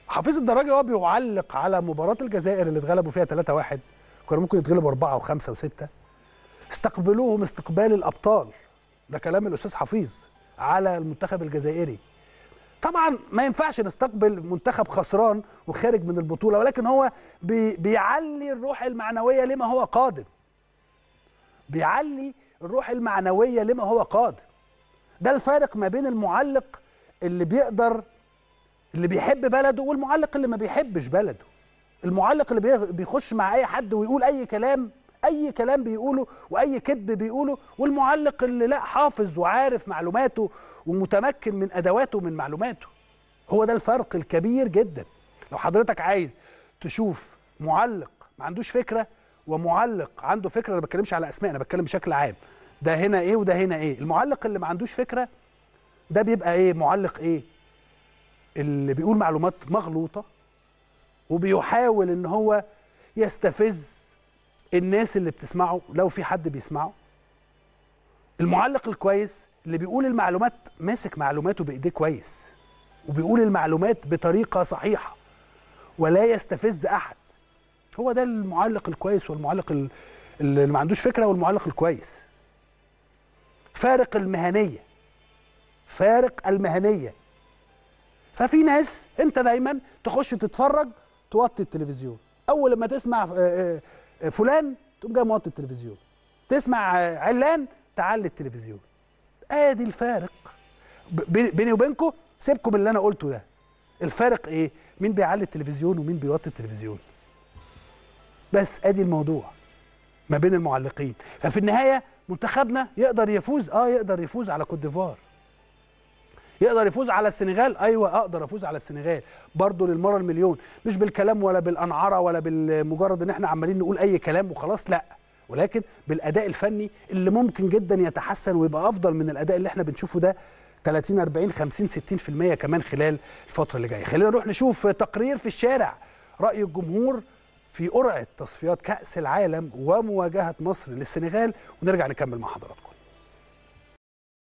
حفيظ الدراجي وهو بيعلق على مباراه الجزائر اللي اتغلبوا فيها 3-1 كانوا ممكن يتغلبوا أربعة وخمسة وستة استقبلوهم استقبال الأبطال ده كلام الأستاذ حفيظ على المنتخب الجزائري طبعا ما ينفعش نستقبل منتخب خسران وخارج من البطولة ولكن هو بي بيعلي الروح المعنوية لما هو قادم بيعلي الروح المعنوية لما هو قادم ده الفارق ما بين المعلق اللي بيقدر اللي بيحب بلده والمعلق اللي ما بيحبش بلده المعلق اللي بي- بيخش مع اي حد ويقول اي كلام اي كلام بيقوله واي كذب بيقوله والمعلق اللي لا حافظ وعارف معلوماته ومتمكن من ادواته ومن معلوماته هو ده الفرق الكبير جدا لو حضرتك عايز تشوف معلق ما عندوش فكره ومعلق عنده فكره انا ما بتكلمش على اسماء انا بتكلم بشكل عام ده هنا ايه وده هنا ايه المعلق اللي ما عندوش فكره ده بيبقى ايه معلق ايه اللي بيقول معلومات مغلوطه وبيحاول ان هو يستفز الناس اللي بتسمعه لو في حد بيسمعه المعلق الكويس اللي بيقول المعلومات ماسك معلوماته بايديه كويس وبيقول المعلومات بطريقه صحيحه ولا يستفز احد هو ده المعلق الكويس والمعلق ال- اللي ما عندوش فكره والمعلق الكويس فارق المهنيه فارق المهنيه ففي ناس انت دايما تخش تتفرج توطي التلفزيون اول لما تسمع آه، آه، فلان تقوم جاي موطي التلفزيون تسمع آه، علان تعلي التلفزيون ادي الفارق ب- بيني بيني وبينكم سيبكم من اللي انا قلته ده الفارق ايه مين بيعلي التلفزيون ومين بيوطي التلفزيون بس ادي الموضوع ما بين المعلقين ففي النهايه منتخبنا يقدر يفوز اه يقدر يفوز على كوت ديفوار يقدر يفوز على السنغال ايوه اقدر افوز على السنغال برضه للمره المليون مش بالكلام ولا بالانعره ولا بالمجرد ان احنا عمالين نقول اي كلام وخلاص لا ولكن بالاداء الفني اللي ممكن جدا يتحسن ويبقى افضل من الاداء اللي احنا بنشوفه ده 30 40 50 60% كمان خلال الفتره اللي جايه خلينا نروح نشوف تقرير في الشارع راي الجمهور في قرعه تصفيات كاس العالم ومواجهه مصر للسنغال ونرجع نكمل مع حضراتكم